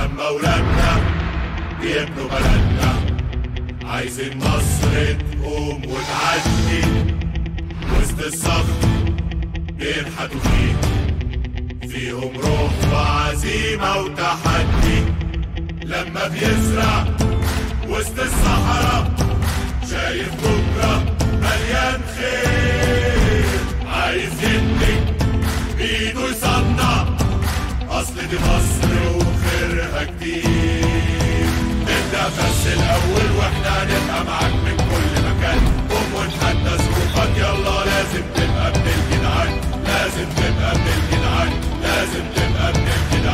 لما ولادنا بيبنوا بلدنا عايزين مصر تقوم وتعدي وسط الصف بينحتوا فيه فيهم روح وعزيمة وتحدي لما بيزرع وسط الصحراء شايف بكرة مليان خير عايز يدي بإيده يصنع أصل دي مصر وخيرها كتير نبدأ بس الأول وإحنا هنبقى معاك من كل مكان قوم ونحدى ظروفك يلا لازم تبقى ابن الجدعان لازم تبقى ابن الجدعان لازم تبقى ابن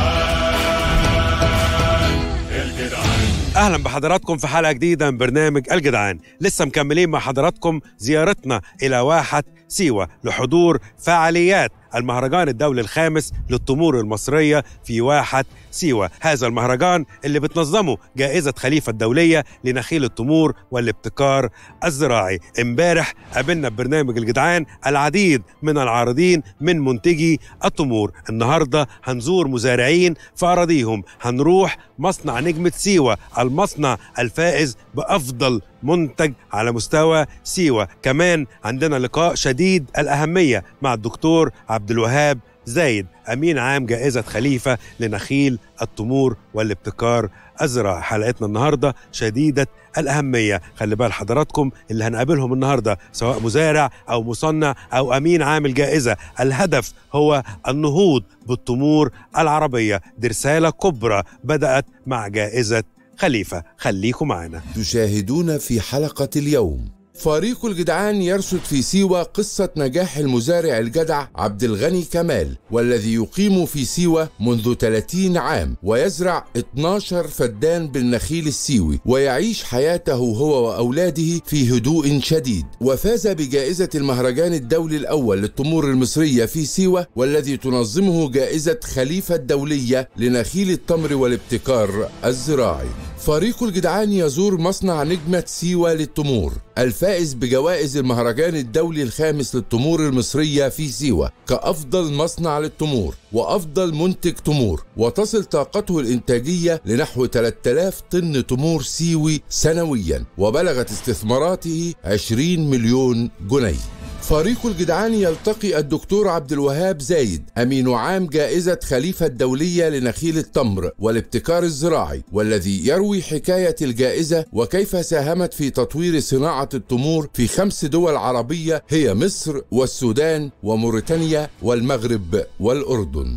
الجدعان الجدعان اهلا بحضراتكم في حلقه جديده من برنامج الجدعان لسه مكملين مع حضراتكم زيارتنا الى واحه سيوه لحضور فعاليات المهرجان الدولي الخامس للتمور المصريه في واحه سيوه هذا المهرجان اللي بتنظمه جائزه خليفه الدوليه لنخيل التمور والابتكار الزراعي امبارح قابلنا ببرنامج الجدعان العديد من العارضين من منتجي التمور النهارده هنزور مزارعين في اراضيهم هنروح مصنع نجمه سيوه المصنع الفائز بافضل منتج على مستوى سيوه كمان عندنا لقاء شديد الاهميه مع الدكتور عبد الوهاب زايد امين عام جائزه خليفه لنخيل التمور والابتكار الزراعي حلقتنا النهارده شديده الاهميه خلي بال حضراتكم اللي هنقابلهم النهارده سواء مزارع او مصنع او امين عام الجائزه الهدف هو النهوض بالتمور العربيه دي رساله كبرى بدات مع جائزه خليفه خليكم معنا تشاهدون في حلقة اليوم فريق الجدعان يرصد في سيوة قصة نجاح المزارع الجدع عبد الغني كمال والذي يقيم في سيوة منذ 30 عام ويزرع 12 فدان بالنخيل السيوي ويعيش حياته هو وأولاده في هدوء شديد وفاز بجائزة المهرجان الدولي الأول للتمور المصرية في سيوة والذي تنظمه جائزة خليفة الدولية لنخيل التمر والابتكار الزراعي فريق الجدعان يزور مصنع نجمة سيوة للتمور الفائز بجوائز المهرجان الدولي الخامس للتمور المصرية في سيوة كأفضل مصنع للتمور وأفضل منتج تمور وتصل طاقته الإنتاجية لنحو 3000 طن تمور سيوي سنويا وبلغت استثماراته 20 مليون جنيه فريق الجدعان يلتقي الدكتور عبد الوهاب زايد امين عام جائزه خليفه الدوليه لنخيل التمر والابتكار الزراعي والذي يروي حكايه الجائزه وكيف ساهمت في تطوير صناعه التمور في خمس دول عربيه هي مصر والسودان وموريتانيا والمغرب والاردن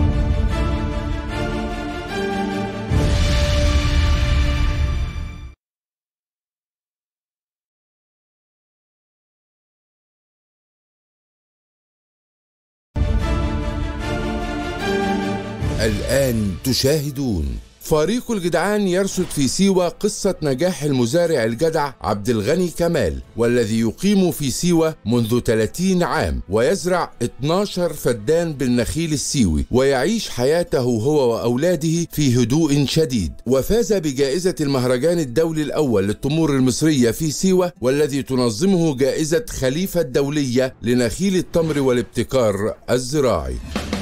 الآن تشاهدون فريق الجدعان يرصد في سيوة قصة نجاح المزارع الجدع عبد الغني كمال والذي يقيم في سيوة منذ 30 عام ويزرع 12 فدان بالنخيل السيوي ويعيش حياته هو وأولاده في هدوء شديد وفاز بجائزة المهرجان الدولي الأول للتمور المصرية في سيوة والذي تنظمه جائزة خليفة الدولية لنخيل التمر والابتكار الزراعي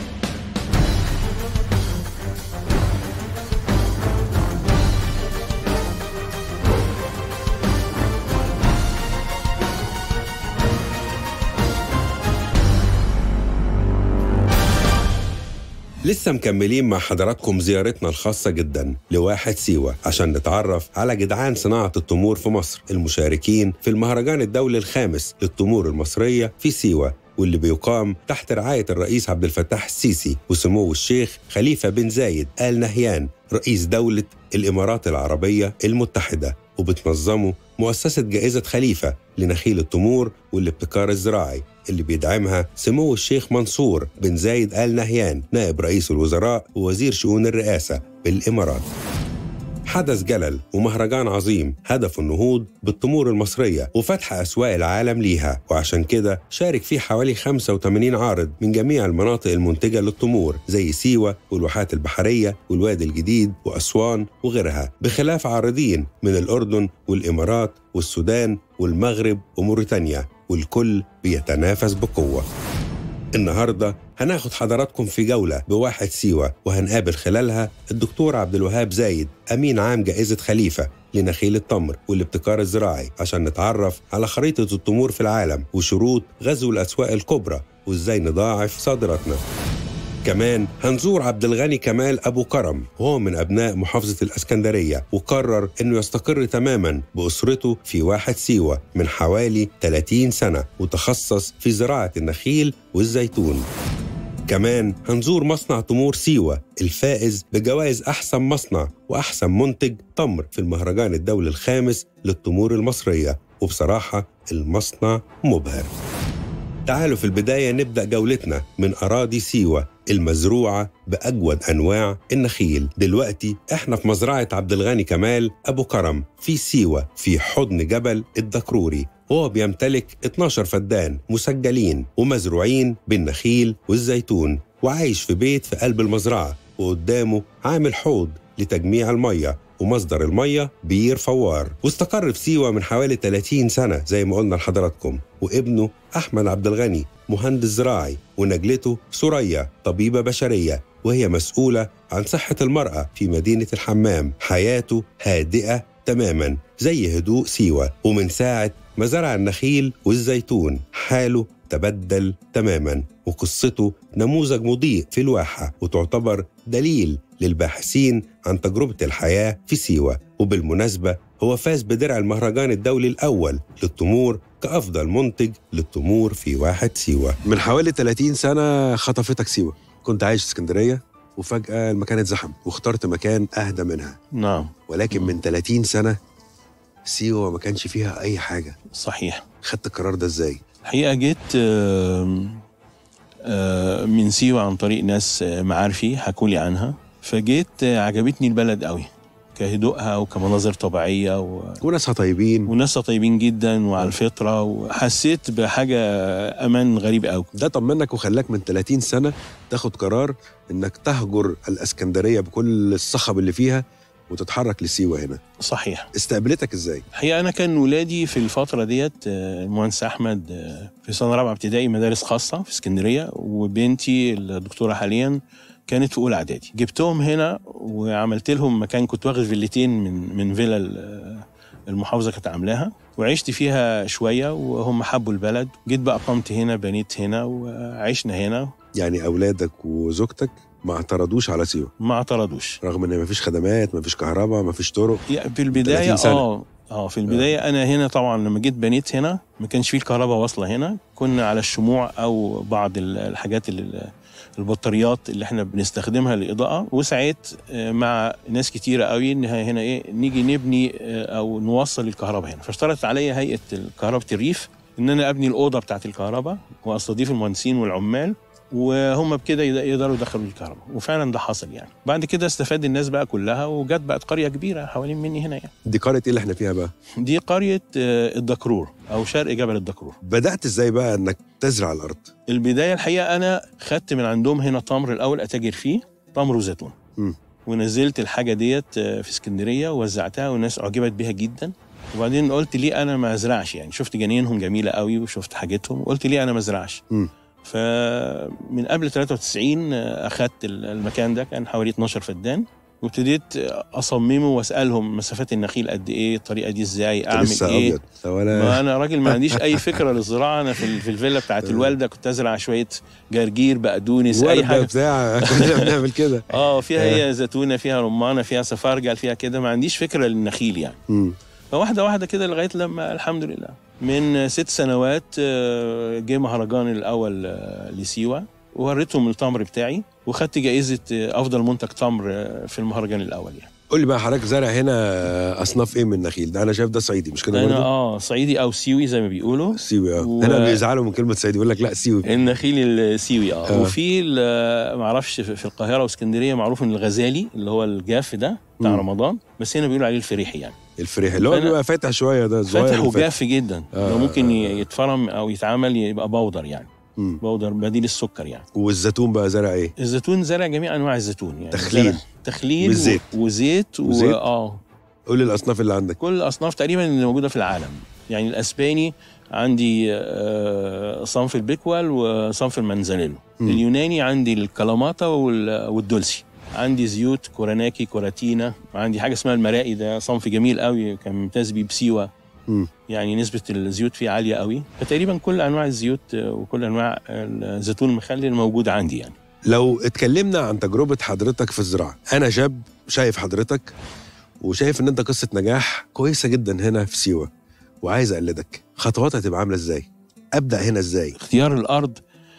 لسه مكملين مع حضراتكم زيارتنا الخاصة جدا لواحد سيوة عشان نتعرف على جدعان صناعة التمور في مصر المشاركين في المهرجان الدولي الخامس للتمور المصرية في سيوة واللي بيقام تحت رعاية الرئيس عبد الفتاح السيسي وسمو الشيخ خليفة بن زايد آل نهيان رئيس دولة الإمارات العربية المتحدة وبتنظمه مؤسسة جائزة خليفة لنخيل التمور والابتكار الزراعي اللي بيدعمها سمو الشيخ منصور بن زايد آل نهيان نائب رئيس الوزراء ووزير شؤون الرئاسة بالإمارات حدث جلل ومهرجان عظيم هدفه النهوض بالتمور المصرية وفتح أسواق العالم ليها وعشان كده شارك فيه حوالي 85 عارض من جميع المناطق المنتجة للتمور زي سيوة والواحات البحرية والوادي الجديد وأسوان وغيرها بخلاف عارضين من الأردن والإمارات والسودان والمغرب وموريتانيا والكل بيتنافس بقوة النهارده هناخد حضراتكم في جولة بواحد سيوة وهنقابل خلالها الدكتور عبد الوهاب زايد أمين عام جائزة خليفة لنخيل التمر والابتكار الزراعي عشان نتعرف على خريطة التمور في العالم وشروط غزو الأسواق الكبرى وإزاي نضاعف صادراتنا كمان هنزور عبد الغني كمال أبو كرم وهو من أبناء محافظة الأسكندرية وقرر أنه يستقر تماما بأسرته في واحد سيوة من حوالي 30 سنة وتخصص في زراعة النخيل والزيتون كمان هنزور مصنع تمور سيوة الفائز بجوائز أحسن مصنع وأحسن منتج تمر في المهرجان الدولي الخامس للتمور المصرية وبصراحة المصنع مبهر تعالوا في البداية نبدأ جولتنا من أراضي سيوة المزروعة بأجود أنواع النخيل دلوقتي إحنا في مزرعة عبد الغني كمال أبو كرم في سيوة في حضن جبل الدكروري وهو بيمتلك 12 فدان مسجلين ومزروعين بالنخيل والزيتون وعايش في بيت في قلب المزرعة وقدامه عامل حوض لتجميع المية ومصدر المية بير فوار واستقر في سيوة من حوالي 30 سنة زي ما قلنا لحضراتكم وابنه أحمد عبد الغني مهندس زراعي ونجلته سوريا طبيبة بشرية وهي مسؤولة عن صحة المرأة في مدينة الحمام حياته هادئة تماما زي هدوء سيوة ومن ساعة ما زرع النخيل والزيتون حاله تبدل تماما وقصته نموذج مضيء في الواحة وتعتبر دليل للباحثين عن تجربة الحياة في سيوة وبالمناسبة هو فاز بدرع المهرجان الدولي الأول للتمور كأفضل منتج للتمور في واحد سيوة من حوالي 30 سنة خطفتك سيوة كنت عايش في اسكندرية وفجأة المكان اتزحم واخترت مكان أهدى منها نعم ولكن من 30 سنة سيوة ما كانش فيها أي حاجة صحيح خدت القرار ده إزاي؟ الحقيقة جيت آم، آه، من سيوة عن طريق ناس آه، معارفي حكوا لي عنها فجيت آه، عجبتني البلد قوي كهدوءها وكمناظر طبيعية و... وناسها طيبين وناسها طيبين جدا وعلى الفطرة وحسيت بحاجة أمان غريب قوي ده طمنك وخلاك من 30 سنة تاخد قرار إنك تهجر الإسكندرية بكل الصخب اللي فيها وتتحرك لسيوة هنا صحيح استقبلتك إزاي؟ الحقيقة أنا كان ولادي في الفترة ديت آه، المهندس أحمد آه، في سنة رابعة ابتدائي مدارس خاصة في اسكندرية وبنتي الدكتورة حاليا كانت في أولى إعدادي جبتهم هنا وعملت لهم مكان كنت واخد فيلتين من من فيلا ال- المحافظة كانت عاملاها وعشت فيها شوية وهم حبوا البلد جيت بقى قمت هنا بنيت هنا وعشنا هنا يعني أولادك وزوجتك ما اعترضوش على سيوة ما اعترضوش رغم إن مفيش خدمات مفيش كهرباء مفيش طرق يعني في البدايه 30 سنة. اه اه في البدايه انا هنا طبعا لما جيت بنيت هنا ما كانش فيه الكهرباء واصله هنا كنا على الشموع او بعض ال- الحاجات اللي البطاريات اللي احنا بنستخدمها للاضاءه وساعات آه، مع ناس كتيره قوي ان هنا ايه نيجي نبني آه، او نوصل الكهرباء هنا فاشترطت عليا هيئه كهرباء الريف ان انا ابني الاوضه بتاعت الكهرباء واستضيف المهندسين والعمال وهم بكده يد- يقدروا يدخلوا الكهرباء وفعلا ده حصل يعني بعد كده استفاد الناس بقى كلها وجت بقت قريه كبيره حوالين مني هنا يعني دي قرية إيه اللي إحنا فيها بقى؟ دي قريه آه، الدكرور او شرق جبل الدكرور بدأت إزاي بقى إنك تزرع الأرض؟ البدايه الحقيقه انا خدت من عندهم هنا تمر الاول اتاجر فيه تمر وزيتون مم. ونزلت الحاجه ديت آه، في اسكندريه ووزعتها والناس اعجبت بيها جدا وبعدين قلت ليه انا ما ازرعش يعني شفت جنينهم جميله قوي وشفت حاجتهم وقلت ليه انا ما ازرعش مم. فمن قبل 93 آه، اخدت ال- المكان ده كان حوالي 12 فدان وابتديت آه، اصممه واسالهم مسافات النخيل قد ايه الطريقه دي ازاي اعمل لسه ايه أبيض لا ولا ما انا راجل ما عنديش اي فكره للزراعه انا في ال- في الفيلا بتاعت الوالده كنت ازرع شويه جرجير بقدونس اي وردة حاجه بتاع كنا بنعمل كده اه فيها هي زيتونه فيها رمانه فيها سفرجل فيها كده ما عنديش فكره للنخيل يعني مم. فواحده واحده كده لغايه لما الحمد لله من ست سنوات آه، جه مهرجان الاول آه، لسيوه ووريتهم التمر بتاعي وخدت جائزه آه، افضل منتج تمر آه، في المهرجان الاول يعني قول لي بقى حضرتك زارع هنا أصناف إيه من النخيل؟ ده أنا شايف ده صعيدي مش كده انا برضه؟ اه صعيدي او سيوي زي ما بيقولوا سيوي اه و- هنا بيزعلوا من كلمة صعيدي يقول لك لا سيوي النخيل السيوي اه, آه. وفي ال- معرفش في في القاهره واسكندريه معروف ان الغزالي اللي هو الجاف ده بتاع مم. رمضان بس هنا بيقولوا عليه الفريحي يعني الفريح اللي هو فأنا- بيبقى فاتح شوية ده صغير فاتح وفاتح. وجاف جدا آه، لو ممكن آه، ي- يتفرم او يتعمل يبقى بودر يعني مم. بودر بديل السكر يعني والزيتون بقى زرع ايه؟ الزيتون زرع جميع انواع الزيتون يعني تخليل. زرع تخليل والزيت. و- وزيت و... وزيت. اه قول لي الاصناف اللي عندك كل الاصناف تقريبا اللي موجوده في العالم يعني الاسباني عندي آه، صنف البيكوال وصنف المنزليلو مم. اليوناني عندي الكلاماتا وال- والدولسي عندي زيوت كوراناكي كوراتينا عندي حاجه اسمها المرائي ده صنف جميل قوي كان ممتاز بيه بسيوه مم. يعني نسبة الزيوت فيه عالية قوي فتقريبا كل أنواع الزيوت آه، وكل أنواع الزيتون المخلل موجودة عندي يعني لو اتكلمنا عن تجربة حضرتك في الزراعة أنا شاب شايف حضرتك وشايف إن أنت قصة نجاح كويسة جدا هنا في سيوة وعايز أقلدك خطواتها هتبقى عاملة إزاي؟ أبدأ هنا إزاي؟ اختيار الأرض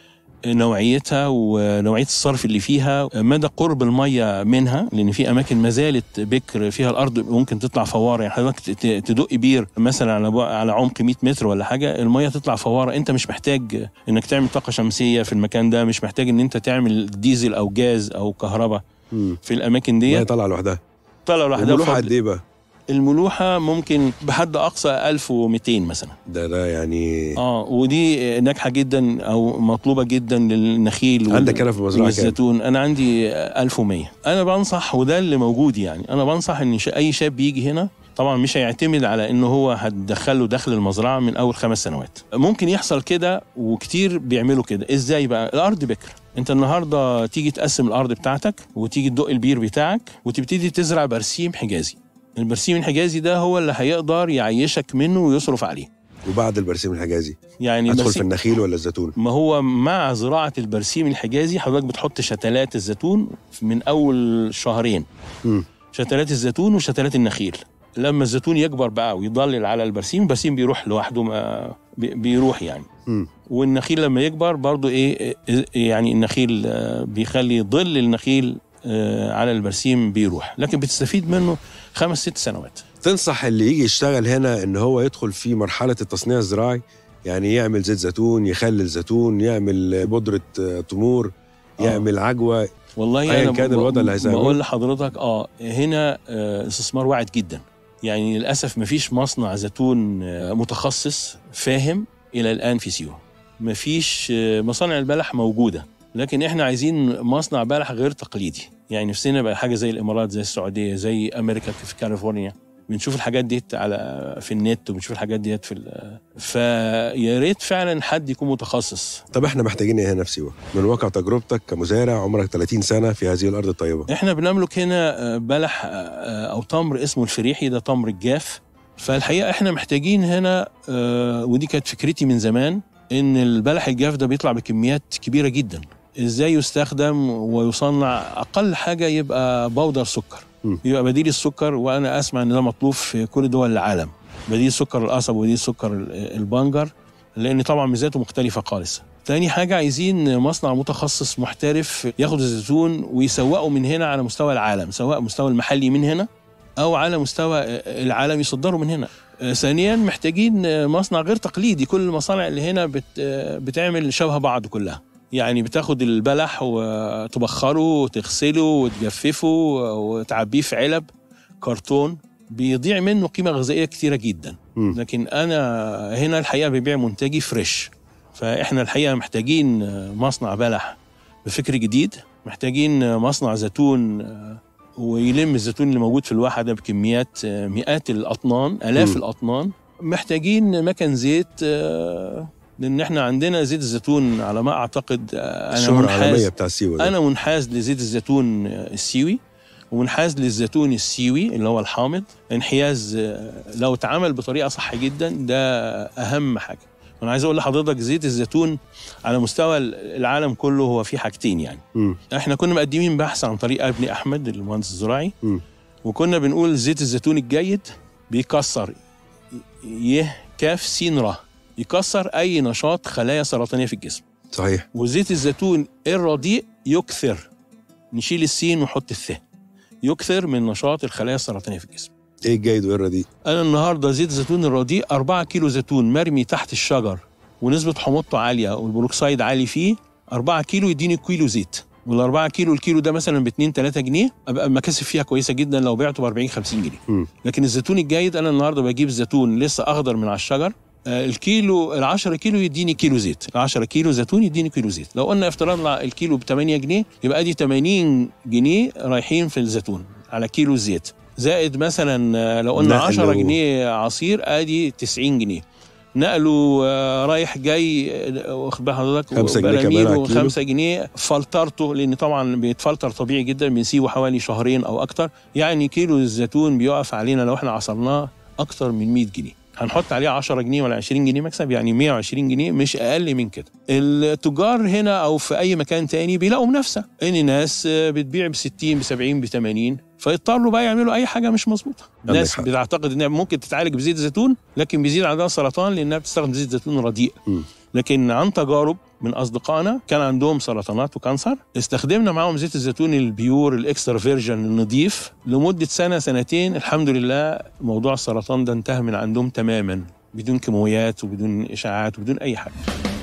نوعيتها ونوعية الصرف اللي فيها مدى قرب المية منها لأن في أماكن ما زالت بكر فيها الأرض ممكن تطلع فوارة يعني حضرتك ت- تدق بير مثلا على بع- على عمق 100 متر ولا حاجة المية تطلع فوارة أنت مش محتاج إنك تعمل طاقة شمسية في المكان ده مش محتاج إن أنت تعمل ديزل أو جاز أو كهرباء مم. في الأماكن ما هي دي طالعة لوحدها طلع لوحدها الملوحة بفضل- قد إيه بقى؟ الملوحة ممكن بحد أقصى 1200 مثلا ده ده يعني اه ودي ناجحة جدا أو مطلوبة جدا للنخيل وال- عندك هنا في المزرعة كام؟ والزيتون أنا عندي 1100 أنا بنصح وده اللي موجود يعني أنا بنصح إن ش- أي شاب بيجي هنا طبعا مش هيعتمد على انه هو هتدخله دخل المزرعه من اول خمس سنوات ممكن يحصل كده وكتير بيعملوا كده ازاي بقى الارض بكر انت النهارده تيجي تقسم الارض بتاعتك وتيجي تدق البير بتاعك وتبتدي تزرع برسيم حجازي البرسيم الحجازي ده هو اللي هيقدر يعيشك منه ويصرف عليه وبعد البرسيم الحجازي يعني أدخل في البرسيم النخيل ولا الزيتون؟ ما هو مع زراعة البرسيم الحجازي حضرتك بتحط شتلات الزيتون من أول شهرين مم. شتلات الزيتون وشتلات النخيل لما الزيتون يكبر بقى ويضلل على البرسيم البرسيم بيروح لوحده ما بي- بيروح يعني مم. والنخيل لما يكبر برضو ايه إيه- يعني النخيل آه، بيخلي ظل النخيل آه، على البرسيم بيروح لكن بتستفيد منه خمس ست سنوات تنصح اللي يجي يشتغل هنا ان هو يدخل في مرحله التصنيع الزراعي يعني يعمل زيت زيتون يخلل زيتون يعمل بودره آه، تمور آه. يعمل عجوه والله أياً انا كان ب- الوضع اللي هيساعده. بقول لحضرتك اه هنا آه، استثمار واعد جدا يعني للاسف مفيش مصنع زيتون آه، متخصص فاهم الى الان في سيوه مفيش آه، مصانع البلح موجوده لكن احنا عايزين مصنع بلح غير تقليدي يعني نفسنا بقى حاجه زي الامارات زي السعوديه زي امريكا في كاليفورنيا بنشوف الحاجات ديت على في النت وبنشوف الحاجات ديت في ال- فيا ريت فعلا حد يكون متخصص طب احنا محتاجين ايه هنا في سيوه من واقع تجربتك كمزارع عمرك 30 سنه في هذه الارض الطيبه احنا بنملك هنا آه، بلح آه، او تمر اسمه الفريحي ده تمر الجاف فالحقيقه احنا محتاجين هنا آه، ودي كانت فكرتي من زمان ان البلح الجاف ده بيطلع بكميات كبيره جدا ازاي يستخدم ويصنع اقل حاجه يبقى بودر سكر م. يبقى بديل السكر وانا اسمع ان ده مطلوب في كل دول العالم بديل سكر القصب وبديل سكر ال- البنجر لان طبعا ميزاته مختلفه خالص تاني حاجة عايزين مصنع متخصص محترف ياخد الزيتون ويسوقه من هنا على مستوى العالم سواء مستوى المحلي من هنا أو على مستوى العالم يصدره من هنا ثانيا محتاجين مصنع غير تقليدي كل المصانع اللي هنا بت بتعمل شبه بعض كلها يعني بتاخد البلح وتبخره وتغسله وتجففه وتعبيه في علب كرتون بيضيع منه قيمة غذائية كتيرة جدا مم. لكن أنا هنا الحقيقة ببيع منتجي فريش فإحنا الحقيقة محتاجين مصنع بلح بفكر جديد محتاجين مصنع زيتون ويلم الزيتون اللي موجود في الواحة ده بكميات مئات الأطنان آلاف مم. الأطنان محتاجين مكن زيت آه، لأن إحنا عندنا زيت الزيتون على ما أعتقد آه، أنا الشهره العالميه منحاز بتاع سيوه ده. أنا منحاز لزيت الزيتون السيوي ومنحاز للزيتون السيوي اللي هو الحامض انحياز آه، لو اتعمل بطريقة صح جدا ده أهم حاجة أنا عايز أقول لحضرتك زيت الزيتون على مستوى العالم كله هو في حاجتين يعني مم. احنا كنا مقدمين بحث عن طريق ابني احمد المهندس الزراعي مم. وكنا بنقول زيت الزيتون الجيد بيكسر ي كاف سين ر يكسر اي نشاط خلايا سرطانيه في الجسم صحيح وزيت الزيتون الرديء يكثر نشيل السين ونحط الث يكثر من نشاط الخلايا السرطانيه في الجسم ايه الجيد وايه الرديء انا النهارده زيت الزيتون الرديء 4 كيلو زيتون مرمي تحت الشجر ونسبه حموضته عاليه والبروكسايد عالي فيه 4 كيلو يديني كيلو زيت وال 4 كيلو الكيلو ده مثلا ب 2 3 جنيه ابقى المكاسب فيها كويسه جدا لو بعته ب 40 50 جنيه مم. لكن الزيتون الجيد انا النهارده بجيب زيتون لسه اخضر من على الشجر آه، الكيلو ال 10 كيلو يديني كيلو زيت ال 10 كيلو زيتون يديني كيلو زيت لو قلنا افترضنا الكيلو ب 8 جنيه يبقى دي 80 جنيه رايحين في الزيتون على كيلو الزيت زائد مثلا آه، لو قلنا نقل 10 و- جنيه عصير ادي 90 جنيه نقله آه، رايح جاي آه، واخد بال حضرتك خمسة جنيه كمان على الكيلو. وخمسة جنيه فلترته لان طبعا بيتفلتر طبيعي جدا بنسيبه حوالي شهرين او اكتر يعني كيلو الزيتون بيقف علينا لو احنا عصرناه اكتر من 100 جنيه هنحط عليه 10 جنيه ولا 20 جنيه مكسب يعني 120 جنيه مش اقل من كده التجار هنا او في اي مكان تاني بيلاقوا منافسه ان ناس آه، بتبيع ب 60 ب 70 ب 80 فيضطروا بقى يعملوا اي حاجه مش مظبوطه عندك ناس حق. بتعتقد انها ممكن تتعالج بزيت زيتون لكن بيزيد عندها سرطان لانها بتستخدم زيت زيتون رديء مم. لكن عن تجارب من اصدقائنا كان عندهم سرطانات وكانسر استخدمنا معاهم زيت الزيتون البيور الاكسترا فيرجن النظيف لمده سنه سنتين الحمد لله موضوع السرطان ده انتهى من عندهم تماما بدون كيماويات وبدون اشاعات وبدون اي حاجه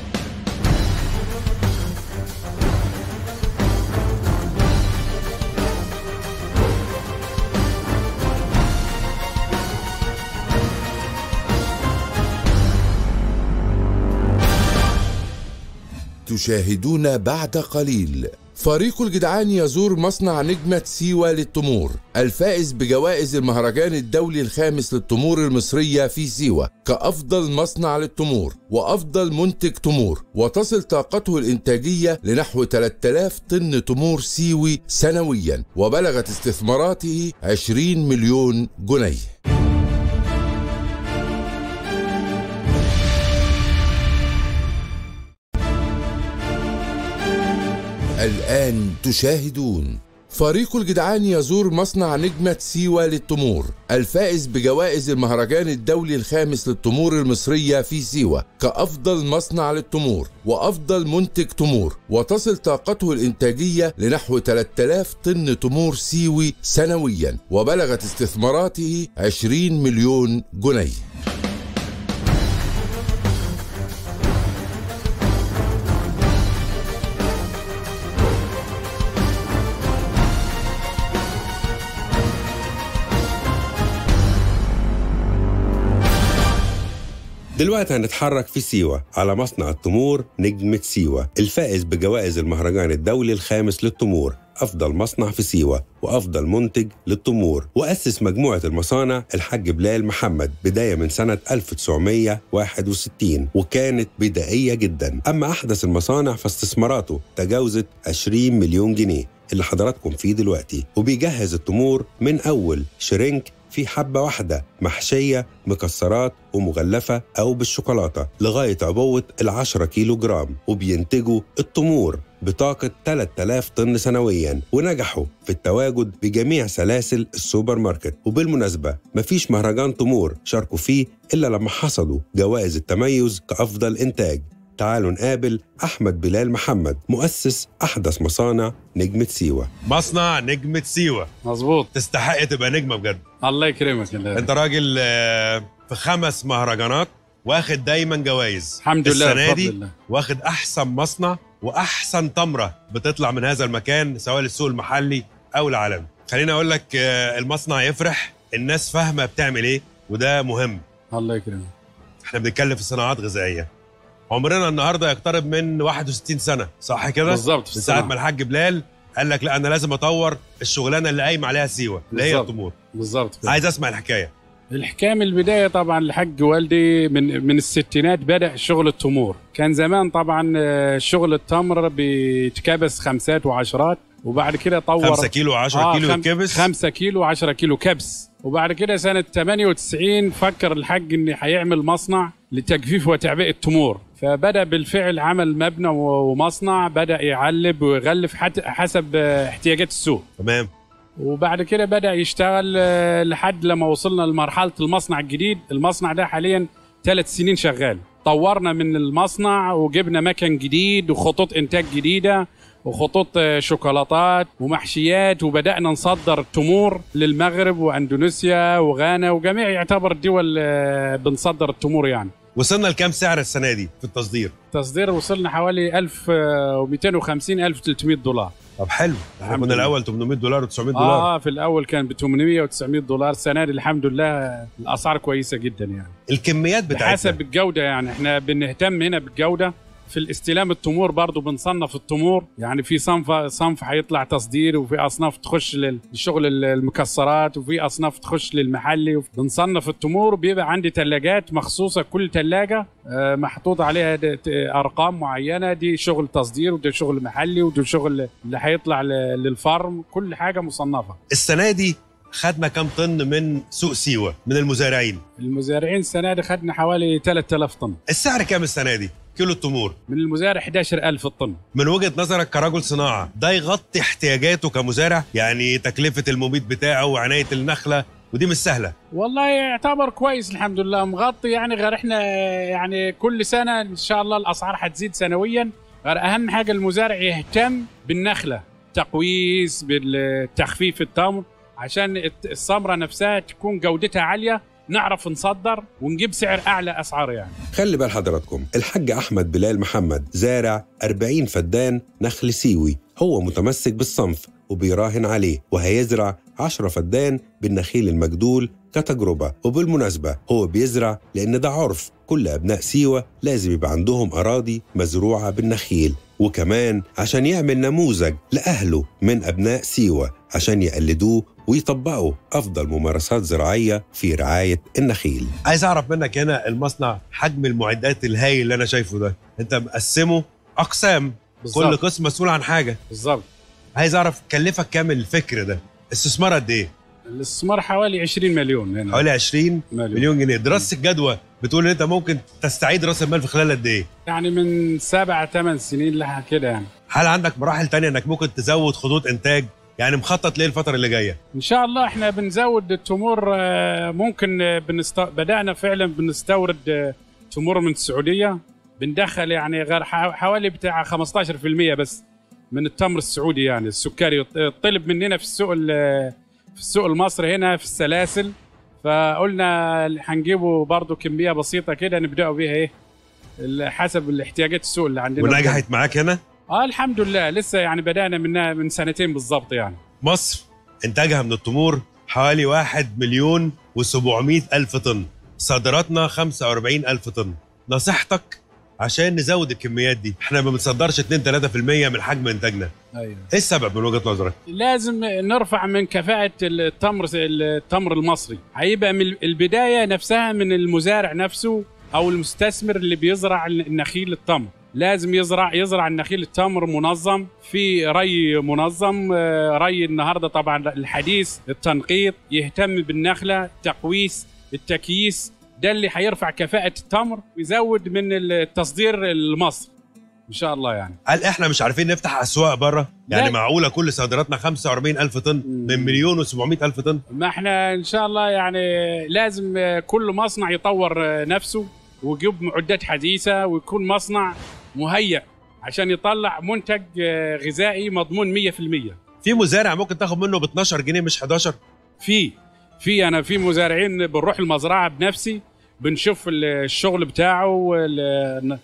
تشاهدون بعد قليل فريق الجدعان يزور مصنع نجمة سيوة للتمور الفائز بجوائز المهرجان الدولي الخامس للتمور المصرية في سيوة كأفضل مصنع للتمور وأفضل منتج تمور وتصل طاقته الإنتاجية لنحو 3000 طن تمور سيوي سنويا وبلغت استثماراته 20 مليون جنيه الآن تشاهدون فريق الجدعان يزور مصنع نجمة سيوة للتمور الفائز بجوائز المهرجان الدولي الخامس للتمور المصرية في سيوة كأفضل مصنع للتمور وأفضل منتج تمور وتصل طاقته الإنتاجية لنحو 3000 طن تمور سيوي سنويا وبلغت استثماراته 20 مليون جنيه دلوقتي هنتحرك في سيوة على مصنع التمور نجمة سيوة الفائز بجوائز المهرجان الدولي الخامس للتمور أفضل مصنع في سيوة وأفضل منتج للتمور وأسس مجموعة المصانع الحاج بلال محمد بداية من سنة 1961 وكانت بدائية جدا أما أحدث المصانع فاستثماراته تجاوزت 20 مليون جنيه اللي حضراتكم فيه دلوقتي وبيجهز التمور من أول شرينك في حبة واحدة محشية مكسرات ومغلفة أو بالشوكولاتة لغاية عبوة العشرة كيلو جرام وبينتجوا التمور بطاقة 3000 طن سنويا ونجحوا في التواجد بجميع سلاسل السوبر ماركت وبالمناسبة مفيش مهرجان تمور شاركوا فيه إلا لما حصدوا جوائز التميز كأفضل إنتاج تعالوا نقابل أحمد بلال محمد مؤسس أحدث مصانع نجمة سيوة مصنع نجمة سيوة مظبوط تستحق تبقى نجمة بجد الله يكرمك الله. انت راجل آه، في خمس مهرجانات واخد دايما جوائز الحمد لله السنه بفضل دي الله. واخد احسن مصنع واحسن تمره بتطلع من هذا المكان سواء للسوق المحلي او العالمي خليني اقول لك آه، المصنع يفرح الناس فاهمه بتعمل ايه وده مهم الله يكرمك احنا بنتكلم في صناعات غذائيه عمرنا النهارده يقترب من 61 سنه صح كده بالظبط في من ساعه الصناعة. ما الحاج بلال قال لك لا انا لازم اطور الشغلانه اللي قايم عليها سيوه اللي هي بالظبط. التمور بالظبط كده. عايز اسمع الحكايه الحكايه من البدايه طبعا الحاج والدي من من الستينات بدا شغل التمور كان زمان طبعا آه، شغل التمر بيتكبس خمسات وعشرات وبعد كده طور 5 كيلو 10 كيلو خم- الكبس خمسة كيلو و10 كيلو كبس وبعد كده سنة 98 فكر الحاج ان هيعمل مصنع لتجفيف وتعبئة التمور فبدأ بالفعل عمل مبنى و- ومصنع بدأ يعلب ويغلف حت- حسب آه، احتياجات السوق تمام وبعد كده بدأ يشتغل آه، لحد لما وصلنا لمرحلة المصنع الجديد المصنع ده حاليا ثلاث سنين شغال طورنا من المصنع وجبنا مكن جديد وخطوط إنتاج جديدة وخطوط آه، شوكولاتات ومحشيات وبدأنا نصدر تمور للمغرب وأندونيسيا وغانا وجميع يعتبر الدول آه، بنصدر التمور يعني وصلنا لكام سعر السنه دي في التصدير تصدير وصلنا حوالي 1250 1300 دولار طب حلو احنا الحمد كنا لله. الاول 800 دولار و900 دولار اه في الاول كان ب 800 و900 دولار السنه دي الحمد لله الاسعار كويسه جدا يعني الكميات بتاعتنا بحسب الجوده يعني احنا بنهتم هنا بالجوده في الاستلام التمور برضو بنصنف التمور يعني في صنف صنف هيطلع تصدير وفي اصناف تخش لل- لشغل المكسرات وفي اصناف تخش للمحلي بنصنف التمور بيبقى عندي ثلاجات مخصوصه كل ثلاجه محطوط عليها د- ت- ارقام معينه دي شغل تصدير وده شغل محلي وده شغل اللي هيطلع ل- للفرم كل حاجه مصنفه السنه دي خدنا كام طن من سوق سيوه من المزارعين المزارعين السنه دي خدنا حوالي 3000 طن السعر كام السنه دي كيلو التمور من المزارع 11000 طن من وجهه نظرك كرجل صناعه ده يغطي احتياجاته كمزارع يعني تكلفه المبيد بتاعه وعنايه النخله ودي مش سهله والله يعتبر كويس الحمد لله مغطي يعني غير احنا يعني كل سنه ان شاء الله الاسعار حتزيد سنويا غير اهم حاجه المزارع يهتم بالنخله تقويس بالتخفيف التمر عشان الت- الثمره نفسها تكون جودتها عاليه نعرف نصدر ونجيب سعر اعلى اسعار يعني خلي بال حضراتكم الحاج أحمد بلال محمد زارع 40 فدان نخل سيوي هو متمسك بالصنف وبيراهن عليه وهيزرع 10 فدان بالنخيل المجدول كتجربة وبالمناسبة هو بيزرع لأن ده عرف كل أبناء سيوة لازم يبقى عندهم أراضي مزروعة بالنخيل وكمان عشان يعمل نموذج لأهله من أبناء سيوة عشان يقلدوه ويطبقوا أفضل ممارسات زراعية في رعاية النخيل عايز اعرف منك هنا المصنع حجم المعدات الهائل اللي انا شايفه ده انت مقسمه اقسام كل بالظبط قسم مسؤول عن حاجه بالظبط عايز اعرف كلفك كام الفكر ده استثمار قد ايه الاستثمار حوالي 20 مليون هنا حوالي 20 مليون. مليون جنيه دراسه الجدوى بتقول ان انت ممكن تستعيد راس المال في خلال قد ايه يعني من سبع ثمان سنين لها كده يعني هل عندك مراحل تانية انك ممكن تزود خطوط انتاج يعني مخطط ليه الفتره اللي جايه ان شاء الله احنا بنزود التمور آه، ممكن آه، بنست... بدانا فعلا بنستورد آه، تمور من السعوديه بندخل يعني غير ح- حوالي بتاع 15% بس من التمر السعودي يعني السكري طلب مننا في السوق ال- في السوق المصري هنا في السلاسل فقلنا هنجيبه برضه كميه بسيطه كده نبداوا بيها ايه ال- حسب الاحتياجات السوق اللي عندنا ونجحت معاك هنا اه الحمد لله لسه يعني بدانا منها من سنتين بالضبط يعني مصر انتاجها من التمور حوالي 1 مليون و700 الف طن صادراتنا 45 الف طن نصيحتك عشان نزود الكميات دي احنا ما بنصدرش 2 3% من حجم انتاجنا ايوه ايه السبب من وجهه نظرك لازم نرفع من كفاءة التمر التمر المصري هيبقى من البداية نفسها من المزارع نفسه أو المستثمر اللي بيزرع النخيل التمر لازم يزرع يزرع النخيل التمر منظم في ري منظم آه، ري النهارده طبعا الحديث التنقيط يهتم بالنخله تقويس التكييس ده اللي هيرفع كفاءة التمر ويزود من التصدير لمصر ان شاء الله يعني هل احنا مش عارفين نفتح اسواق بره يعني لا. معقوله كل صادراتنا 45 الف طن من مليون و700 الف طن ما احنا ان شاء الله يعني لازم آه، كل مصنع يطور آه، نفسه ويجيب معدات حديثه ويكون مصنع مهيأ عشان يطلع منتج آه، غذائي مضمون 100% في مزارع ممكن تاخد منه ب 12 جنيه مش 11 في في انا في مزارعين بنروح المزرعه بنفسي بنشوف ال- الشغل بتاعه وال-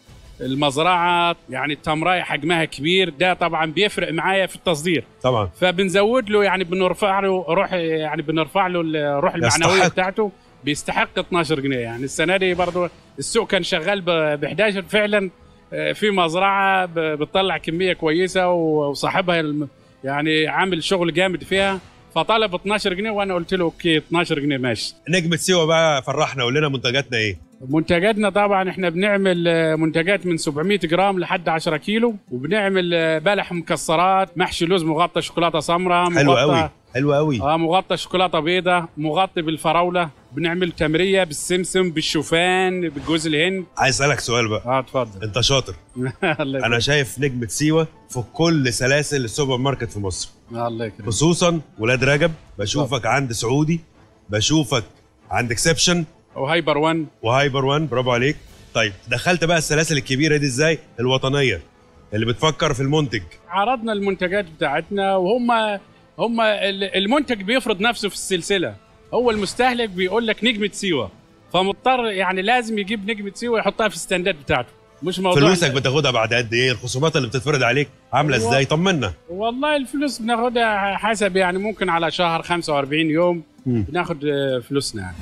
المزرعه يعني التمرايه حجمها كبير ده طبعا بيفرق معايا في التصدير طبعا فبنزود له يعني بنرفع له روح يعني بنرفع له الروح المعنويه يستحق. بتاعته بيستحق 12 جنيه يعني السنه دي برضه السوق كان شغال ب 11 فعلا آه، في مزرعه ب- بتطلع كميه كويسه و- وصاحبها الم- يعني عامل شغل جامد فيها فطلب 12 جنيه وانا قلت له اوكي 12 جنيه ماشي نجمة سيوة بقى فرحنا قول لنا منتجاتنا ايه منتجاتنا طبعا احنا بنعمل آه، منتجات من 700 جرام لحد 10 كيلو وبنعمل آه، بلح مكسرات محشي لوز مغطى شوكولاته سمراء حلو مغطى قوي حلو قوي اه مغطى شوكولاته بيضة مغطي بالفراوله بنعمل تمريه بالسمسم بالشوفان بالجوز الهند عايز اسالك سؤال بقى اه اتفضل انت شاطر الله انا شايف نجمة سيوة في كل سلاسل السوبر ماركت في مصر يكرمك الله يكرمك خصوصا ولاد رجب بشوفك عند سعودي بشوفك عند اكسبشن وهايبر 1 وهايبر وان برافو عليك طيب دخلت بقى السلاسل الكبيره دي ازاي الوطنيه اللي بتفكر في المنتج عرضنا المنتجات بتاعتنا وهم هم ال- المنتج بيفرض نفسه في السلسله هو المستهلك بيقول لك نجمه سيوه فمضطر يعني لازم يجيب نجمه سيوه يحطها في الستاندات بتاعته مش موضوع فلوسك بتاخدها بعد قد ايه الخصومات اللي بتتفرض عليك عامله هو- ازاي طمنا والله الفلوس بناخدها حسب يعني ممكن على شهر 45 يوم مم. بناخد آه، فلوسنا يعني.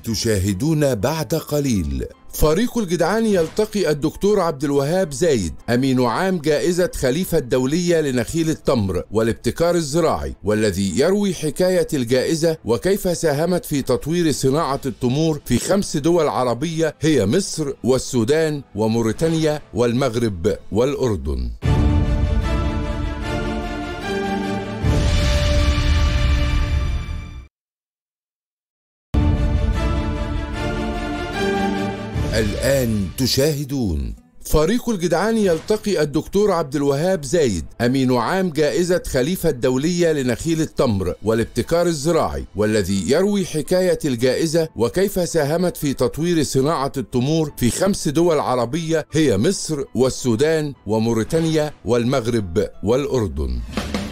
تشاهدون بعد قليل فريق الجدعان يلتقي الدكتور عبد الوهاب زايد امين عام جائزه خليفه الدوليه لنخيل التمر والابتكار الزراعي والذي يروي حكايه الجائزه وكيف ساهمت في تطوير صناعه التمور في خمس دول عربيه هي مصر والسودان وموريتانيا والمغرب والاردن الآن تشاهدون فريق الجدعان يلتقي الدكتور عبد الوهاب زايد امين عام جائزه خليفه الدوليه لنخيل التمر والابتكار الزراعي والذي يروي حكايه الجائزه وكيف ساهمت في تطوير صناعه التمور في خمس دول عربيه هي مصر والسودان وموريتانيا والمغرب والاردن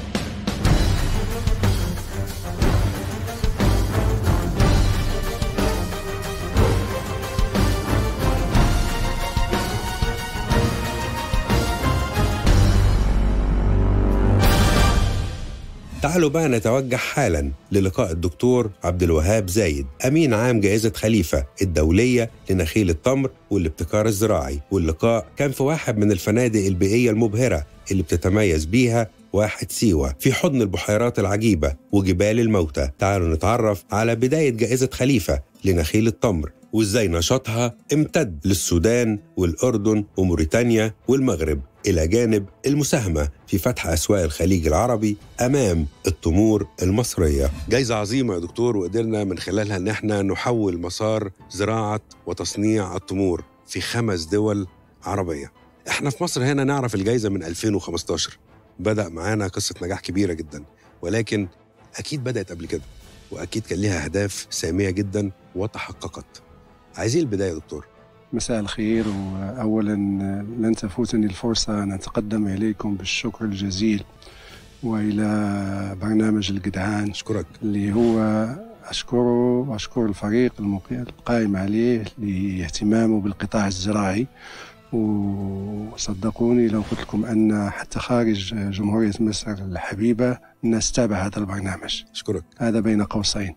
تعالوا بقى نتوجه حالا للقاء الدكتور عبد الوهاب زايد امين عام جائزه خليفه الدوليه لنخيل التمر والابتكار الزراعي واللقاء كان في واحد من الفنادق البيئيه المبهره اللي بتتميز بيها واحد سيوة في حضن البحيرات العجيبة وجبال الموتى تعالوا نتعرف على بداية جائزة خليفة لنخيل التمر وازاي نشاطها امتد للسودان والأردن وموريتانيا والمغرب إلى جانب المساهمة في فتح أسواق الخليج العربي أمام التمور المصرية جايزة عظيمة يا دكتور وقدرنا من خلالها ان احنا نحول مسار زراعة وتصنيع التمور في خمس دول عربية احنا في مصر هنا نعرف الجايزة من 2015 بدأ معانا قصة نجاح كبيرة جدا ولكن أكيد بدأت قبل كده وأكيد كان ليها أهداف سامية جدا وتحققت عايزين البداية يا دكتور مساء الخير وأولا لن تفوتني الفرصة أن أتقدم إليكم بالشكر الجزيل وإلى برنامج الجدعان أشكرك اللي هو أشكره وأشكر الفريق المقي- القائم عليه لاهتمامه بالقطاع الزراعي وصدقوني لو قلت لكم أن حتى خارج جمهورية مصر الحبيبة الناس تتابع هذا البرنامج أشكرك هذا بين قوسين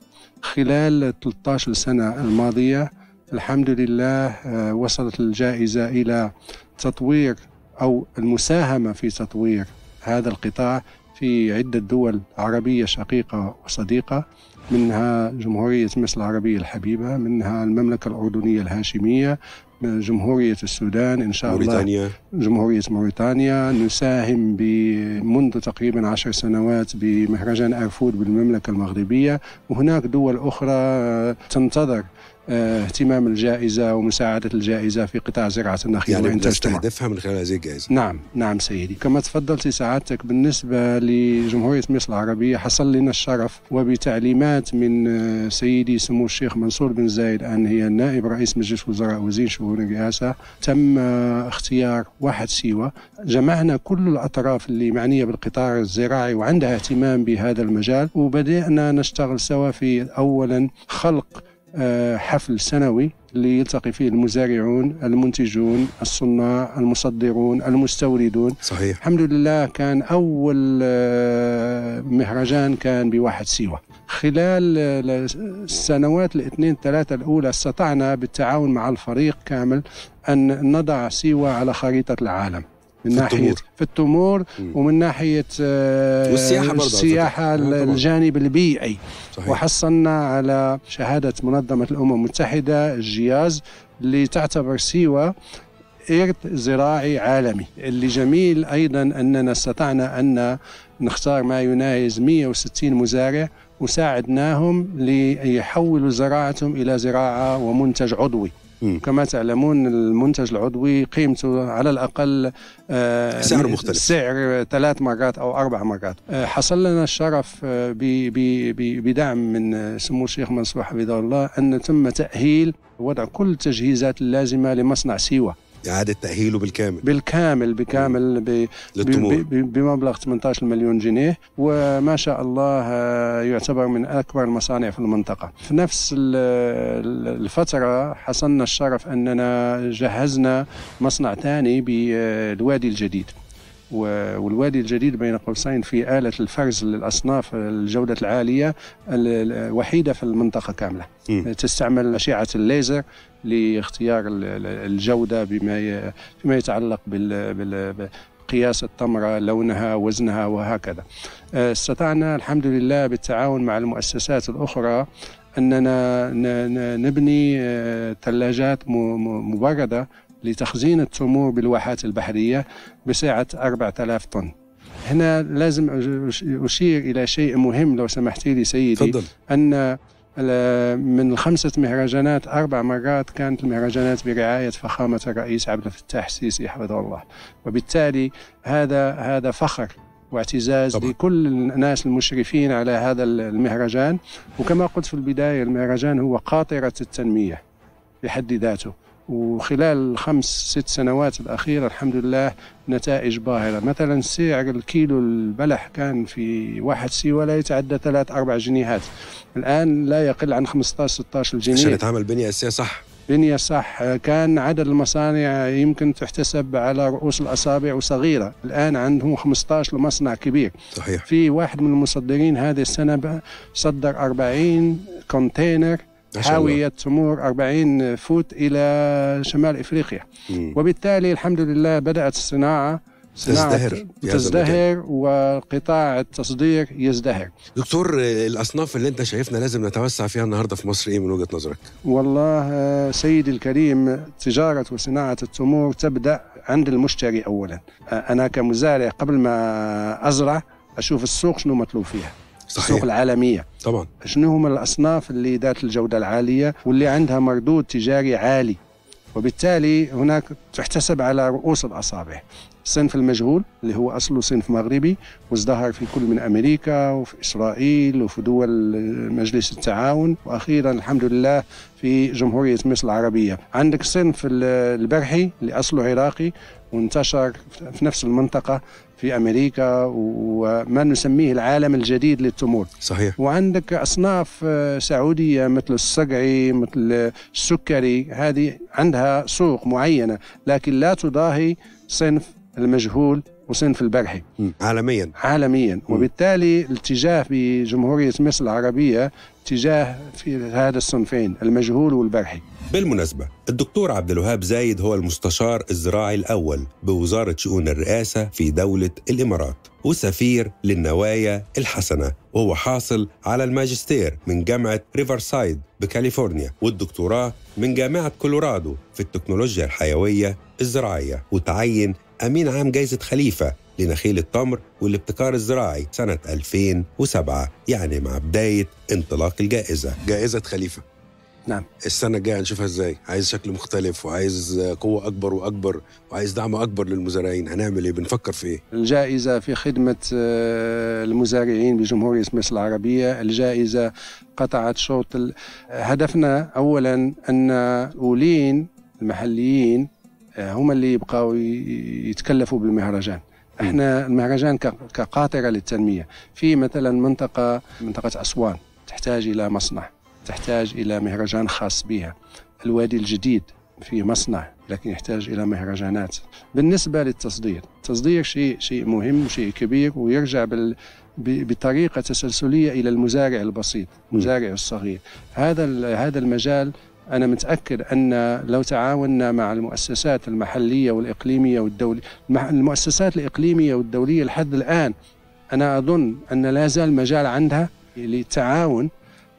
خلال 13 سنة الماضية الحمد لله آه، وصلت الجائزة إلى تطوير أو المساهمة في تطوير هذا القطاع في عدة دول عربية شقيقة وصديقة منها جمهورية مصر العربية الحبيبة منها المملكة الأردنية الهاشمية من جمهورية السودان إن شاء الله موريتانيا جمهورية موريتانيا نساهم ب- منذ تقريبا عشر سنوات بمهرجان أرفود بالمملكة المغربية وهناك دول أخرى آه، تنتظر آه، اهتمام الجائزة ومساعدة الجائزة في قطاع زراعة النخيل يعني وإنتاج التمر. بنستهدفها من خلال هذه الجائزة نعم نعم سيدي كما تفضلت سعادتك بالنسبة لجمهورية مصر العربية حصل لنا الشرف وبتعليمات من آه، سيدي سمو الشيخ منصور بن زايد أن هي نائب رئيس مجلس وزراء وزير شؤون الرئاسة تم آه، اختيار واحد سيوة جمعنا كل الأطراف اللي معنية بالقطاع الزراعي وعندها اهتمام بهذا المجال وبدأنا نشتغل سوا في أولا خلق آه، حفل سنوي اللي يلتقي فيه المزارعون المنتجون الصناع المصدرون المستوردون صحيح الحمد لله كان أول آه، مهرجان كان بواحد سيوة خلال آه، السنوات الاثنين ثلاثة الأولى استطعنا بالتعاون مع الفريق كامل أن نضع سيوة على خريطة العالم من في ناحية التمور. في التمور مم. ومن ناحية آه، والسياحة برضه على السياحة فكرة. آه، طبعاً. الجانب البيئي صحيح وحصلنا على شهادة منظمة الأمم المتحدة الجياز اللي تعتبر سيوة إرث زراعي عالمي اللي جميل أيضا أننا استطعنا أن نختار ما يناهز 160 مزارع وساعدناهم ليحولوا زراعتهم إلى زراعة ومنتج عضوي مم. كما تعلمون المنتج العضوي قيمته على الأقل آه، سعره مختلف. سعر ثلاث مرات أو أربع مرات آه، حصل لنا الشرف آه، ب- ب- ب- بدعم من آه، سمو الشيخ منصور حفظه الله أن تم تأهيل وضع كل التجهيزات اللازمة لمصنع سيوة إعادة تأهيله بالكامل بالكامل بكامل ب- للتمور ب- ب- بمبلغ 18 مليون جنيه وما شاء الله آه، يعتبر من أكبر المصانع في المنطقة في نفس ال- ال- الفترة حصلنا الشرف أننا جهزنا مصنع ثاني بالوادي الجديد و- والوادي الجديد بين قوسين في آلة الفرز للأصناف الجودة العالية ال- الوحيدة في المنطقة كاملة مم. تستعمل أشعة الليزر لاختيار ال- ال- الجودة بما ي- فيما يتعلق بال بال قياس التمرة لونها وزنها وهكذا آه، استطعنا الحمد لله بالتعاون مع المؤسسات الأخرى أننا ن- ن- نبني آه، ثلاجات م- م- مبردة لتخزين التمور بالواحات البحرية بسعة 4000 طن هنا لازم أش- أشير إلى شيء مهم لو سمحت لي سيدي تفضل أن ال- من الخمسة مهرجانات أربع مرات كانت المهرجانات برعاية فخامة الرئيس عبد الفتاح السيسي حفظه الله وبالتالي هذا هذا فخر واعتزاز طبعا. لكل الناس المشرفين على هذا المهرجان وكما قلت في البداية المهرجان هو قاطرة التنمية بحد ذاته وخلال الخمس ست سنوات الأخيرة الحمد لله نتائج باهرة مثلا سعر الكيلو البلح كان في واحد سيوة لا يتعدى ثلاث أربع جنيهات الآن لا يقل عن 15 16 عشان جنيه يتعمل بنيه اساسيه صح بنية صح كان عدد المصانع يمكن تحتسب على رؤوس الأصابع وصغيرة الآن عندهم 15 مصنع كبير صحيح في واحد من المصدرين هذه السنة بقى صدر 40 كونتينر ما شاء الله. حاوية تمور 40 فوت إلى شمال إفريقيا مم. وبالتالي الحمد لله بدأت الصناعة صناعة تزدهر في هذا تزدهر وقطاع التصدير يزدهر دكتور آه، الاصناف اللي انت شايفنا لازم نتوسع فيها النهارده في مصر ايه من وجهه نظرك؟ والله آه، سيدي الكريم تجارة وصناعة التمور تبدأ عند المشتري أولا آه، أنا كمزارع قبل ما أزرع أشوف السوق شنو مطلوب فيها السوق صحيح العالمية طبعا شنو هم الأصناف اللي ذات الجودة العالية واللي عندها مردود تجاري عالي وبالتالي هناك تحتسب على رؤوس الأصابع الصنف المجهول اللي هو أصله صنف مغربي وازدهر في كل من أمريكا وفي إسرائيل وفي دول مجلس التعاون وأخيرا الحمد لله في جمهورية مصر العربية عندك صنف ال- البرحي اللي أصله عراقي وانتشر في نفس المنطقة في أمريكا وما نسميه العالم الجديد للتمور صحيح وعندك أصناف آه، سعودية مثل الصقعي مثل السكري هذه عندها سوق معينة لكن لا تضاهي صنف المجهول وصنف البرحي مم. عالميا عالميا وبالتالي الاتجاه بجمهورية مصر العربية اتجاه في هذا الصنفين المجهول والبرحي بالمناسبة الدكتور عبد الوهاب زايد هو المستشار الزراعي الأول بوزارة شؤون الرئاسة في دولة الإمارات وسفير للنوايا الحسنة وهو حاصل على الماجستير من جامعة ريفرسايد بكاليفورنيا والدكتوراه من جامعة كولورادو في التكنولوجيا الحيوية الزراعية وتعين أمين عام جائزة خليفة لنخيل التمر والابتكار الزراعي سنة 2007 يعني مع بداية انطلاق الجائزة جائزه خليفه نعم. السنه الجايه هنشوفها ازاي عايز شكل مختلف وعايز آه، قوه اكبر واكبر وعايز دعم اكبر للمزارعين هنعمل ايه بنفكر في ايه الجائزة في خدمة آه، المزارعين بجمهورية مصر العربية الجائزة قطعت شوط ال- هدفنا أولا أن الأولين المحليين آه، هم اللي يبقوا ي- يتكلفوا بالمهرجان احنا المهرجان ك- كقاطرة للتنمية في مثلا منطقة منطقة أسوان تحتاج إلى مصنع تحتاج إلى مهرجان خاص بها الوادي الجديد في مصنع لكن يحتاج إلى مهرجانات بالنسبة للتصدير التصدير شيء شيء مهم وشيء كبير ويرجع بال ب- بطريقة تسلسلية إلى المزارع البسيط المزارع الصغير هذا ال- هذا المجال أنا متأكد أن لو تعاوننا مع المؤسسات المحلية والإقليمية والدولية المح- المؤسسات الإقليمية والدولية لحد الآن أنا أظن أن لا زال مجال عندها للتعاون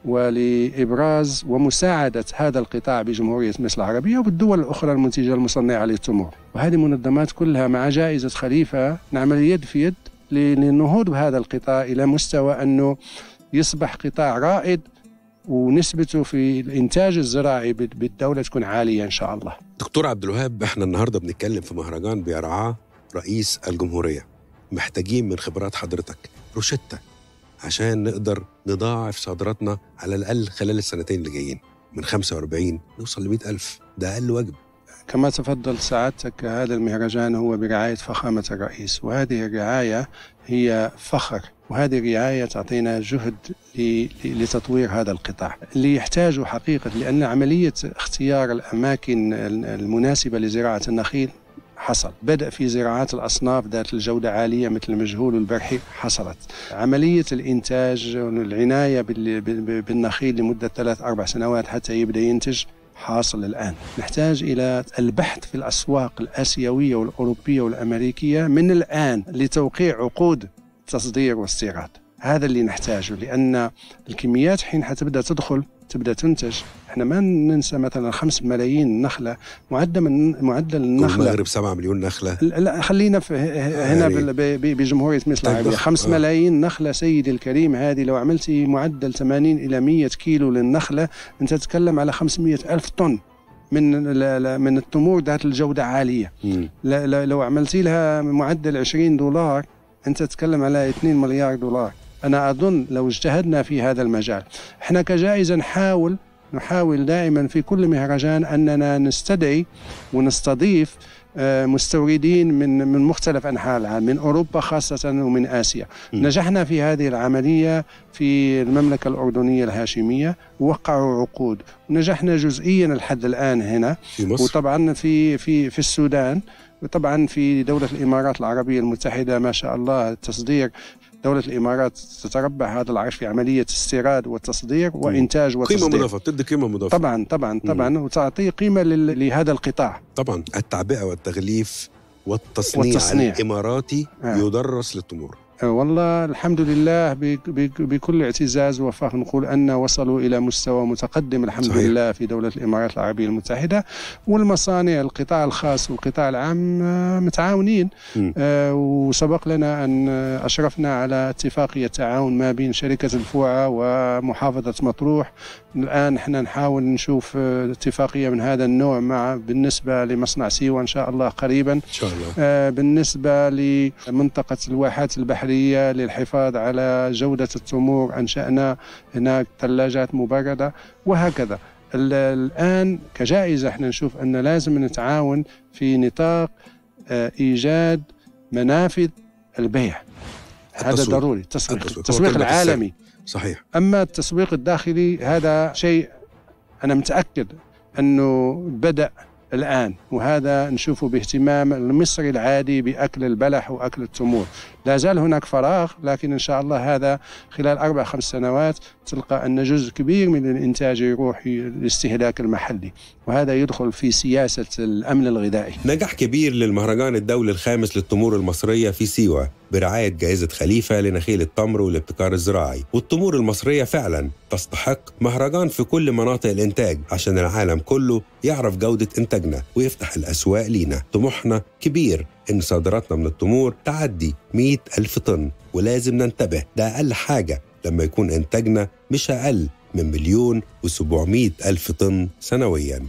ولإبراز ومساعدة هذا القطاع بجمهورية مصر العربية وبالدول الأخرى المنتجة المصنعة للتمور وهذه المنظمات كلها مع جائزة خليفة نعمل يد في يد ل- للنهوض بهذا القطاع إلى مستوى أنه يصبح قطاع رائد ونسبته في الإنتاج الزراعي بال- بالدولة تكون عالية إن شاء الله دكتور عبد الوهاب احنا النهارده بنتكلم في مهرجان بيرعاه رئيس الجمهوريه محتاجين من خبرات حضرتك روشتة عشان نقدر نضاعف صادراتنا على الاقل خلال السنتين اللي جايين من 45 نوصل ل 100 ألف ده اقل واجب كما تفضل سعادتك هذا المهرجان هو برعاية فخامة الرئيس وهذه الرعاية هي فخر وهذه الرعاية تعطينا جهد ل- ل- لتطوير هذا القطاع اللي يحتاجه حقيقة لأن عملية اختيار الأماكن المناسبة لزراعة النخيل حصل بدأ في زراعات الأصناف ذات الجودة عالية مثل المجهول والبرحي حصلت عملية الإنتاج والعناية بال- بال- بالنخيل لمدة ثلاث أربع سنوات حتى يبدأ ينتج حاصل الآن نحتاج إلى البحث في الأسواق الآسيوية والأوروبية والأمريكية من الآن لتوقيع عقود تصدير واستيراد هذا اللي نحتاجه لأن الكميات حين حتبدأ تدخل تبدأ تنتج احنا ما ننسى مثلا 5 ملايين نخلة معدل معدل النخلة والمغرب 7 مليون نخله لا خلينا في هنا يعني- بال- ب- ب- بجمهورية مصر طيب العربية نخ- 5 آه. ملايين نخلة سيدي الكريم هذه لو عملتي معدل 80 إلى 100 كيلو للنخلة أنت تتكلم على 500 ألف طن من ال- ال- من التمور ذات الجودة عالية مم. لا- لا- لو عملتي لها معدل 20 دولار أنت تتكلم على 2 مليار دولار أنا أظن لو اجتهدنا في هذا المجال احنا كجائزة نحاول نحاول دائما في كل مهرجان أننا نستدعي ونستضيف آه، مستوردين من من مختلف انحاء العالم من اوروبا خاصه ومن اسيا م. نجحنا في هذه العمليه في المملكه الاردنيه الهاشميه وقعوا عقود ونجحنا جزئيا لحد الان هنا في مصر وطبعا في في في السودان وطبعا في دوله الامارات العربيه المتحده ما شاء الله التصدير دولة الإمارات تتربع هذا العرش في عملية استيراد وتصدير وإنتاج قيمه وتصدير مضافه بتدي قيمه مضافه طبعا طبعا طبعا وتعطي قيمة لل- لهذا القطاع طبعا التعبئه والتغليف والتصنيع, والتصنيع. الاماراتي آه. يدرس للتمور آه، والله الحمد لله بك- بك- بكل اعتزاز وفخر نقول أن وصلوا إلى مستوى متقدم الحمد صحيح. صحيح. لله في دولة الإمارات العربية المتحدة والمصانع القطاع الخاص والقطاع العام آه، متعاونين مم. آه، وسبق لنا أن آه، أشرفنا على اتفاقية تعاون ما بين شركة الفوعة ومحافظة مطروح الآن احنا نحاول نشوف آه، اتفاقية من هذا النوع مع بالنسبة لمصنع سيوة إن شاء الله قريبا ان شاء الله آه، بالنسبة لمنطقة الواحات البحرية للحفاظ على جودة التمور أنشأنا هناك ثلاجات مبردة وهكذا ال- الآن كجائزة احنا نشوف أن لازم نتعاون في نطاق آه، إيجاد منافذ البيع هذا التسويق. ضروري التسويق التسويق. هو التسويق كلمة السر. العالمي صحيح أما التسويق الداخلي هذا شيء أنا متأكد أنه بدأ الآن وهذا نشوفه باهتمام المصري العادي بأكل البلح وأكل التمور لا زال هناك فراغ لكن إن شاء الله هذا خلال أربع خمس سنوات تلقى أن جزء كبير من الإنتاج يروح للاستهلاك المحلي وهذا يدخل في سياسة الأمن الغذائي نجاح كبير للمهرجان الدولي الخامس للتمور المصرية في سيوة برعاية جائزة خليفة لنخيل التمر والابتكار الزراعي والتمور المصرية فعلا تستحق مهرجان في كل مناطق الإنتاج عشان العالم كله يعرف جودة إنتاجنا ويفتح الأسواق لينا طموحنا كبير إن صادراتنا من التمور تعدي 100 ألف طن ولازم ننتبه ده أقل حاجة لما يكون إنتاجنا مش أقل من مليون وسبعمائة ألف طن سنوياً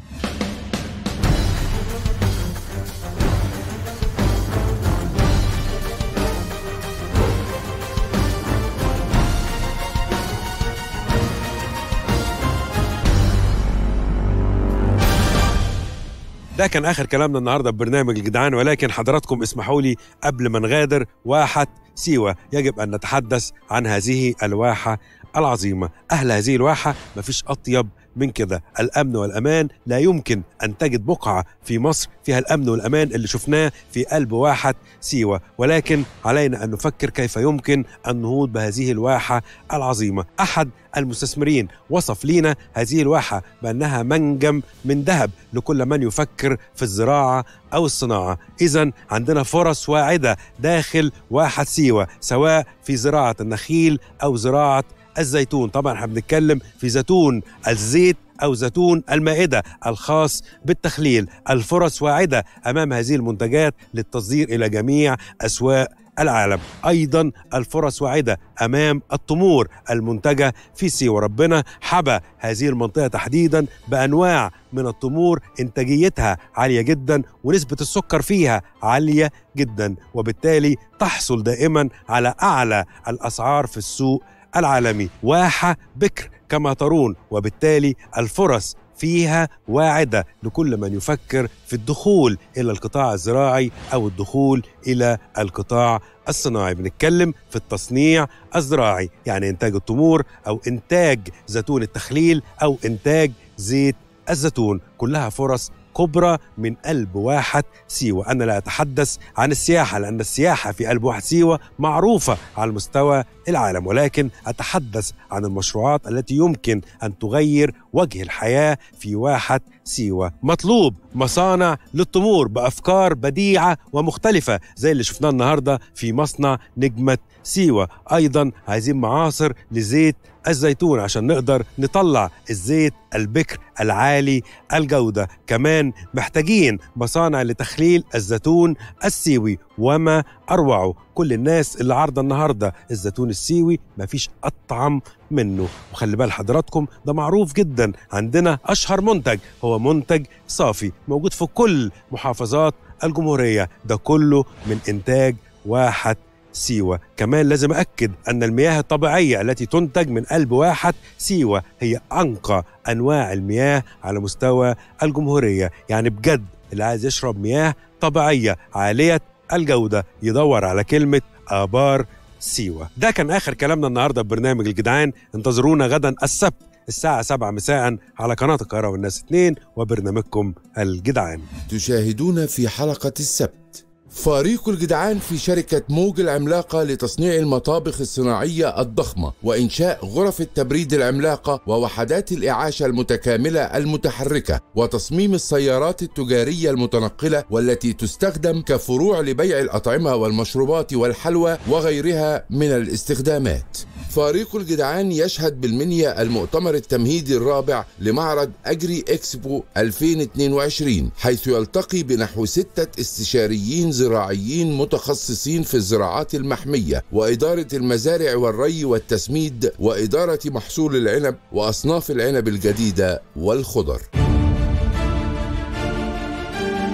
ده كان اخر كلامنا النهارده ببرنامج الجدعان ولكن حضراتكم اسمحوا لي قبل ما نغادر واحه سيوه يجب ان نتحدث عن هذه الواحه العظيمه اهل هذه الواحه مفيش اطيب من كده الامن والامان لا يمكن ان تجد بقعه في مصر فيها الامن والامان اللي شفناه في قلب واحه سيوه ولكن علينا ان نفكر كيف يمكن النهوض بهذه الواحه العظيمه احد المستثمرين وصف لينا هذه الواحه بانها منجم من ذهب لكل من يفكر في الزراعه او الصناعه اذا عندنا فرص واعده داخل واحه سيوه سواء في زراعه النخيل او زراعه الزيتون طبعا احنا بنتكلم في زيتون الزيت او زيتون المائده الخاص بالتخليل الفرص واعده امام هذه المنتجات للتصدير الى جميع اسواق العالم ايضا الفرص واعده امام التمور المنتجه في سيوه ربنا حبى هذه المنطقه تحديدا بانواع من التمور انتاجيتها عاليه جدا ونسبه السكر فيها عاليه جدا وبالتالي تحصل دائما على اعلى الاسعار في السوق العالمي واحه بكر كما ترون وبالتالي الفرص فيها واعده لكل من يفكر في الدخول الى القطاع الزراعي او الدخول الى القطاع الصناعي بنتكلم في التصنيع الزراعي يعني انتاج التمور او انتاج زيتون التخليل او انتاج زيت الزيتون كلها فرص كبرى من قلب واحد سيوة أنا لا أتحدث عن السياحة لأن السياحة في قلب واحد سيوة معروفة على مستوى العالم ولكن أتحدث عن المشروعات التي يمكن أن تغير وجه الحياة في واحد سيوة مطلوب مصانع للتمور بأفكار بديعة ومختلفة زي اللي شفناه النهاردة في مصنع نجمة سيوة أيضا عايزين معاصر لزيت الزيتون عشان نقدر نطلع الزيت البكر العالي الجودة كمان محتاجين مصانع لتخليل الزيتون السيوي وما أروعه كل الناس اللي عارضة النهاردة الزيتون السيوي مفيش أطعم منه وخلي بال حضراتكم ده معروف جدا عندنا أشهر منتج هو منتج صافي موجود في كل محافظات الجمهورية ده كله من إنتاج واحد سيوة كمان لازم أكد أن المياه الطبيعية التي تنتج من قلب واحد سيوة هي أنقى أنواع المياه على مستوى الجمهورية يعني بجد اللي عايز يشرب مياه طبيعية عالية الجودة يدور على كلمة آبار سيوة ده كان آخر كلامنا النهاردة ببرنامج الجدعان انتظرونا غدا السبت الساعة 7 مساء على قناة القاهرة والناس 2 وبرنامجكم الجدعان تشاهدون في حلقة السبت فريق الجدعان في شركة موج العملاقة لتصنيع المطابخ الصناعية الضخمة وإنشاء غرف التبريد العملاقة ووحدات الإعاشة المتكاملة المتحركة وتصميم السيارات التجارية المتنقلة والتي تستخدم كفروع لبيع الأطعمة والمشروبات والحلوى وغيرها من الاستخدامات فريق الجدعان يشهد بالمنيا المؤتمر التمهيدي الرابع لمعرض أجري إكسبو 2022 حيث يلتقي بنحو ستة استشاريين زراعيين متخصصين في الزراعات المحمية وإدارة المزارع والري والتسميد وإدارة محصول العنب وأصناف العنب الجديدة والخضر